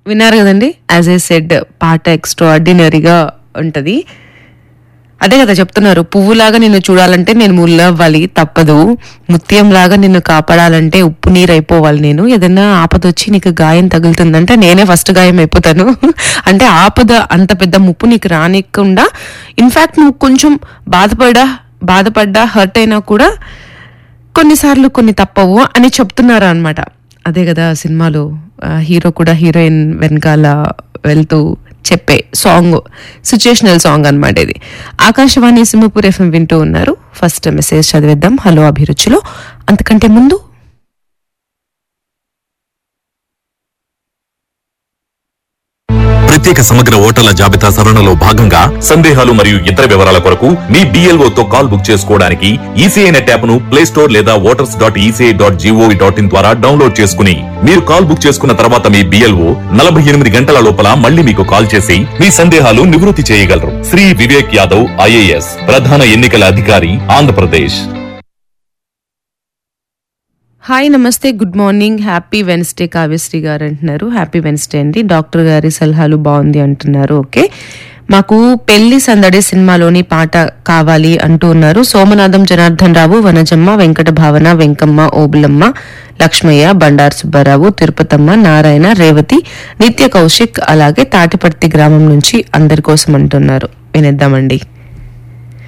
విన్నారు కదండి as I said పాట ఎక్స్ట్రా ఆర్డినరీగా ఉంటుంది అదే కదా చెప్తున్నారు పువ్వులాగా నిన్ను చూడాలంటే నేను ముళ్ళు అవ్వాలి తప్పదు ముత్యంలాగా నిన్ను కాపాడాలంటే ఉప్పు నీరు అయిపోవాలి నేను ఏదైనా ఆపద వచ్చి నీకు గాయం తగులుతుందంటే నేనే ఫస్ట్ గాయం అయిపోతాను అంటే ఆపద అంత పెద్ద ముప్పు నీకు రానికుండా ఇన్ఫాక్ట్ నువ్వు కొంచెం బాధపడా బాధపడ్డా హర్ట్ అయినా కూడా కొన్నిసార్లు కొన్ని తప్పవు అని చెప్తున్నారు అనమాట అదే కదా సినిమాలో ఆ, హీరో కూడా హీరోయిన్ వెనకాల వెళ్తూ చెప్పే సాంగ్ సిచ్యుయేషనల్ సాంగ్ అన్నమాట ఇది ఆకాశవాణి సింహపూర్ ఎఫ్ఎం వింటూ ఉన్నారు ఫస్ట్ మెసేజ్ చదివేద్దాం హలో అభిరుచిలో అంతకంటే ముందు ప్రత్యేక సమగ్ర ఓటర్ల జాబితా సవరణలో భాగంగా సందేహాలు మరియు ఇతర వివరాల కొరకు మీ BLO తో కాల్ బుక్ చేసుకోవడానికి ఈసీఐ నెట్ యాప్ ను ప్లే స్టోర్ లేదా voters dot E C I dot G O V dot in ద్వారా డౌన్లోడ్ చేసుకుని మీరు కాల్ బుక్ చేసుకున్న తర్వాత మీ బిఎల్ఓ నలభై ఎనిమిది గంటల లోపల మళ్ళీ మీకు కాల్ చేసి మీ సందేహాలు నివృత్తి చేయగలరు శ్రీ వివేక్ యాదవ్ ఐఏఎస్ ప్రధాన ఎన్నికల అధికారి ఆంధ్రప్రదేశ్ హాయ్ నమస్తే good morning happy Wednesday Kavyasri గారు అంటున్నారు హ్యాపీ వెన్స్డే అండి డాక్టర్ గారి సలహాలు బాగుంది అంటున్నారు ఓకే మాకు పెళ్లి సందడి సినిమాలోని పాట కావాలి అంటూ ఉన్నారు సోమనాథం జనార్దన్ రావు వనజమ్మ వెంకట భావన వెంకమ్మ ఓబులమ్మ లక్ష్మయ్య బండారు సుబ్బారావు తిరుపతమ్మ నారాయణ రేవతి నిత్య కౌశిక్ అలాగే తాటిపర్తి గ్రామం నుంచి అందరి కోసం అంటున్నారు వినేద్దామండి